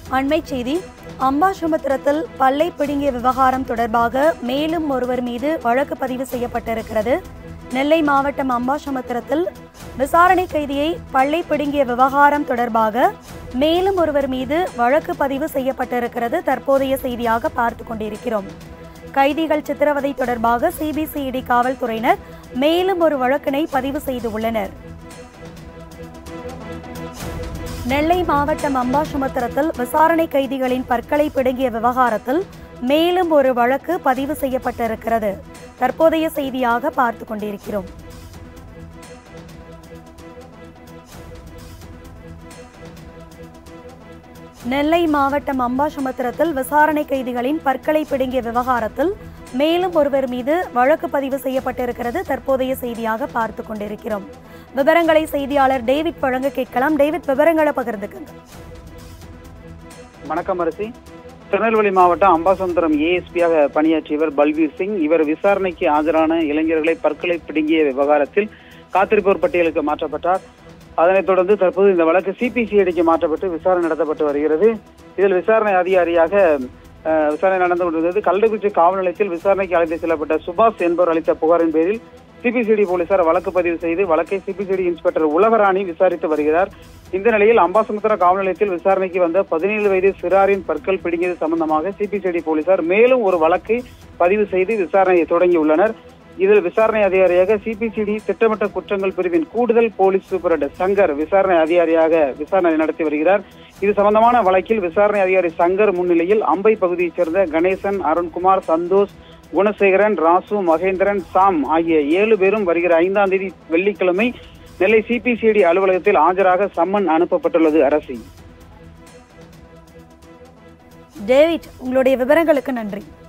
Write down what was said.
அண்மை செய்தி அம்பாசமுத்திரத்தில் பல்லை பிடுங்கிய விவகாரம் தொடர்பாக மேலும் ஒருவர் மீது வழக்கு பதிவு செய்யப்பட்டிருக்கிறது நெல்லை மாவட்டம் அம்பாசமுத்திரத்தில் விசாரணை கைதியை பல்லை பிடுங்கிய விவகாரம் தொடர்பாக மேலும் ஒருவர் மீது வழக்கு பதிவு செய்யப்பட்டிருக்கிறது தற்போதைய செய்தியாக பார்த்து கொண்டிருக்கிறோம் கைதிகள் சித்திரவதை தொடர்பாக சிபிசிஐடி காவல்துறையினர் மேலும் ஒரு வழக்கினை பதிவு செய்துள்ளனர் நெல்லை மாவட்டம் அம்பாசமுத்திரத்தில் விசாரணை கைதிகளின் பற்களை பிடுங்கிய விவகாரத்தில் மேலும் ஒரு வழக்கு பதிவு செய்யப்பட்டிருக்கிறது தற்போதைய செய்தியாக பார்த்து கொண்டிருக்கிறோம் நெல்லை மாவட்டம் அம்பாசமுத்திரத்தில் விசாரணை கைதிகளின் பற்களை பிடுங்கிய விவகாரத்தில் மேலும் ஒருவர் மீது வழக்கு பதிவு செய்யப்பட்டிருக்கிறது தற்போதைய செய்தியாக பார்த்து கொண்டிருக்கிறோம் விவரங்களை செய்தியாளர் டேவிட் வழங்க கேட்கலாம் டேவிட் விவரங்களை பகிர்ந்துக்குங்க வணக்கம் அரசி திருநெல்வேலி மாவட்டம் அம்பாசமுத்திரம் ஏஎஸ்பியாக பணியாற்றியவர் பல்பீர் சிங் இவர் விசாரணைக்கு ஆஜரான இளைஞர்களை பற்களை பிடுங்கிய விவகாரத்தில் காத்திருப்போர் பட்டியலுக்கு மாற்றப்பட்டார் அதனைத் தொடர்ந்து தற்போது இந்த வழக்கு சிபிசிஐடிக்கு மாற்றப்பட்டு விசாரணை நடத்தப்பட்டு வருகிறது இதில் விசாரணை அதிகாரியாக அஹ், விசாரணை நடந்து கொண்டிருந்தது கள்ளக்குறிச்சி காவல் நிலையத்தில் விசாரணைக்கு அழைத்து செல்லப்பட்ட சுபாஷ் என்பவர் அளித்த புகாரின் பேரில் சிபிசிஐடி போலீசார் வழக்கு பதிவு செய்து வழக்கை சிபிசிஐடி இன்ஸ்பெக்டர் உலகராணி விசாரித்து வருகிறார் இந்த நிலையில் அம்பாசமுத்திர காவல் நிலையத்தில் விசாரணைக்கு வந்த பதினேழு வயது சிறாரின் பற்கள் பிடுங்கியது சம்பந்தமாக சிபிசிஐடி போலீசார் மேலும் ஒரு வழக்கை பதிவு செய்து விசாரணையை தொடங்கியுள்ளனர் இதில் விசாரணை அதிகாரியாக சிபிசிடி திட்டமிட்ட குற்றங்கள் பிரிவின் கூடுதல் போலீஸ் சூப்பரண்ட் சங்கர் விசாரணை அதிகாரியாக விசாரணை நடத்தி வருகிறார் இது சம்பந்தமான வழக்கில் விசாரணை அதிகாரி சங்கர் முன்னிலையில் அம்பை பகுதியைச் சேர்ந்த கணேசன் அருண்குமார் சந்தோஷ் குணசேகரன் ராசு மகேந்திரன் சாம் ஆகிய ஏழு பேரும் வருகிற ஐந்தாம் தேதி வெள்ளிக்கிழமை நெல்லை சிபிசிஐடி அலுவலகத்தில் ஆஜராக சம்மன் அனுப்பப்பட்டுள்ளது அரசி டேவிட் உங்களுடைய விவரங்களுக்கு நன்றி